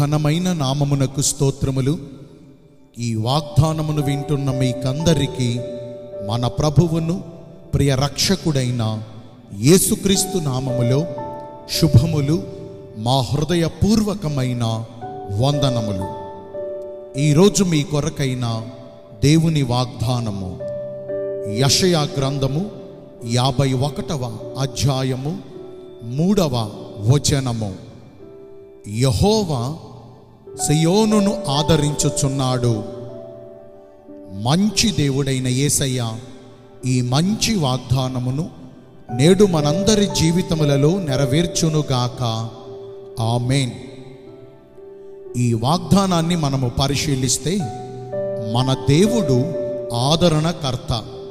ఘనమైన నామమునకు స్తోత్రములు ఈ వాగ్దానమును వింటున్న మీకందరికీ మన ప్రభువును ప్రియ రక్షకుడైన యేసుక్రీస్తు నామములో శుభములు మా హృదయపూర్వకమైన వందనములు ఈరోజు మీ కొరకైన దేవుని వాగ్దానము యషయా గ్రంథము యాభై ఒకటవ అధ్యాయము మూడవ వచనము యహోవా సియోనును ఆదరించుచున్నాడు మంచి దేవుడైన యేసయ్య ఈ మంచి వాగ్దానమును నేడు మనందరి జీవితములలో నెరవేర్చునుగాక ఆమెన్ ఈ వాగ్దానాన్ని మనము పరిశీలిస్తే మన దేవుడు ఆదరణకర్త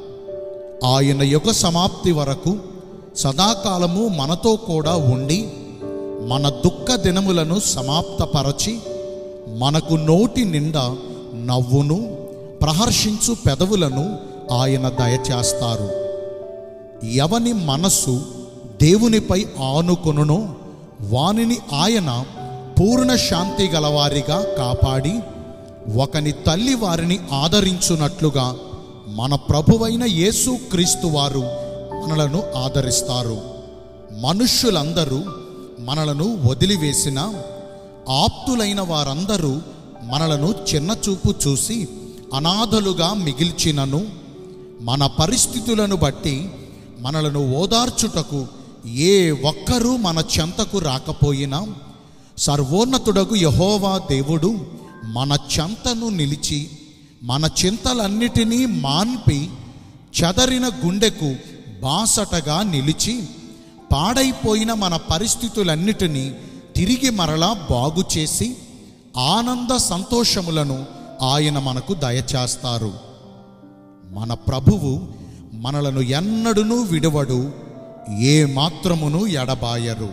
ఆయన యుగ సమాప్తి వరకు సదాకాలము మనతో కూడా ఉండి మన దుఃఖ దినములను సమాప్తపరచి మనకు నోటి నిండా నవ్వును ప్రహర్షించు పెదవులను ఆయన దయచేస్తారు ఎవని మనస్సు దేవునిపై ఆనుకొనునో వానిని ఆయన పూర్ణ శాంతి గలవారిగా కాపాడి ఒకని తల్లి వారిని ఆదరించున్నట్లుగా మన ప్రభువైన యేసు క్రీస్తు వారు మనలను ఆదరిస్తారు మనుష్యులందరూ మనలను వదిలివేసిన ఆప్తులైన వారందరూ మనలను చిన్నచూపు చూసి అనాథలుగా మిగిల్చినను మన పరిస్థితులను బట్టి మనలను ఓదార్చుటకు ఏ ఒక్కరూ మన చెంతకు రాకపోయినా సర్వోన్నతుడకు యహోవా దేవుడు మన చెంతను నిలిచి మన చింతలన్నిటినీ మాన్పి చెదరిన గుండెకు బాసటగా నిలిచి పాడైపోయిన మన పరిస్థితులన్నిటినీ తిరిగి మరలా బాగు చేసి ఆనంద సంతోషములను ఆయన మనకు దయచేస్తారు మన ప్రభువు మనలను ఎన్నడునూ విడువడు ఏ మాత్రమును ఎడబాయరు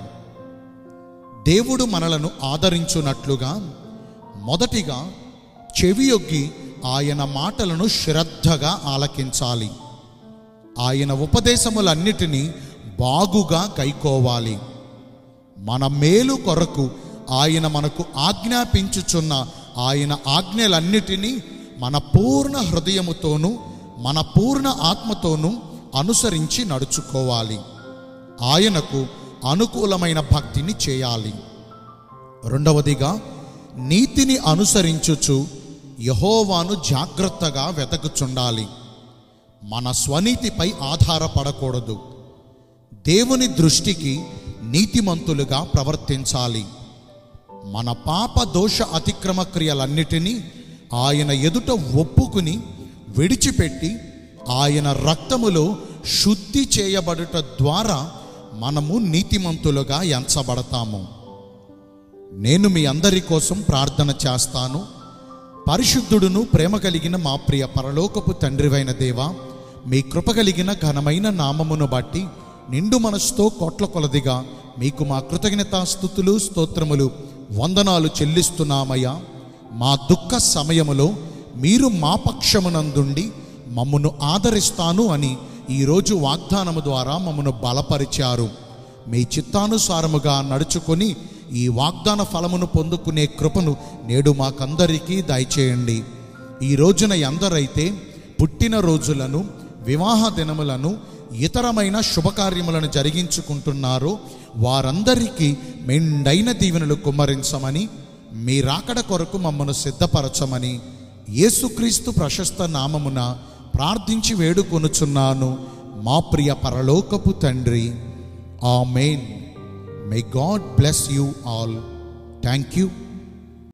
దేవుడు మనలను ఆదరించున్నట్లుగా మొదటిగా చెవియొగ్గి ఆయన మాటలను శ్రద్ధగా ఆలకించాలి ఆయన ఉపదేశములన్నిటినీ బాగుగా కైకోవాలి మన మేలు కొరకు ఆయన మనకు ఆజ్ఞాపించుచున్న ఆయన ఆజ్ఞలన్నిటినీ మన పూర్ణ హృదయముతోనూ మన పూర్ణ ఆత్మతోనూ అనుసరించి నడుచుకోవాలి ఆయనకు అనుకూలమైన భక్తిని చేయాలి రెండవదిగా నీతిని అనుసరించుచు యహోవాను జాగ్రత్తగా వెతకుచుండాలి మన స్వనీతిపై ఆధారపడకూడదు దేవుని దృష్టికి నీతిమంతులుగా ప్రవర్తించాలి మన పాప దోష అతిక్రమ క్రియలన్నిటినీ ఆయన ఎదుట ఒప్పుకుని విడిచిపెట్టి ఆయన రక్తములో శుద్ధి చేయబడుట ద్వారా మనము నీతిమంతులుగా ఎంచబడతాము నేను మీ అందరి కోసం ప్రార్థన చేస్తాను పరిశుద్ధుడును ప్రేమ కలిగిన మా ప్రియ పరలోకపు తండ్రివైన దేవా మీ కృప కలిగిన ఘనమైన నామమును బట్టి నిండు మనసుతో కోట్ల కొలదిగా మీకు మా కృతజ్ఞతా స్థుతులు స్తోత్రములు వందనాలు చెల్లిస్తున్నామయ్యా మా దుఃఖ సమయములో మీరు మా పక్షమునందుండి మమ్మను ఆదరిస్తాను అని ఈరోజు వాగ్దానము ద్వారా మమ్మను బలపరిచారు మీ చిత్తానుసారముగా నడుచుకొని ఈ వాగ్దాన ఫలమును పొందుకునే కృపను నేడు మాకందరికీ దయచేయండి ఈ రోజున ఎందరైతే పుట్టిన రోజులను వివాహ దినములను ఇతరమైన శుభకార్యములను జరిగించుకుంటున్నారో వారందరికీ మెండైన దీవెనలు కుమ్మరించమని మీ రాకడ కొరకు మమ్మను సిద్ధపరచమని యేసుక్రీస్తు ప్రశస్త నామమున ప్రార్థించి వేడుకొనుచున్నాను మా ప్రియ పరలోకపు తండ్రి amen may God bless you all thank you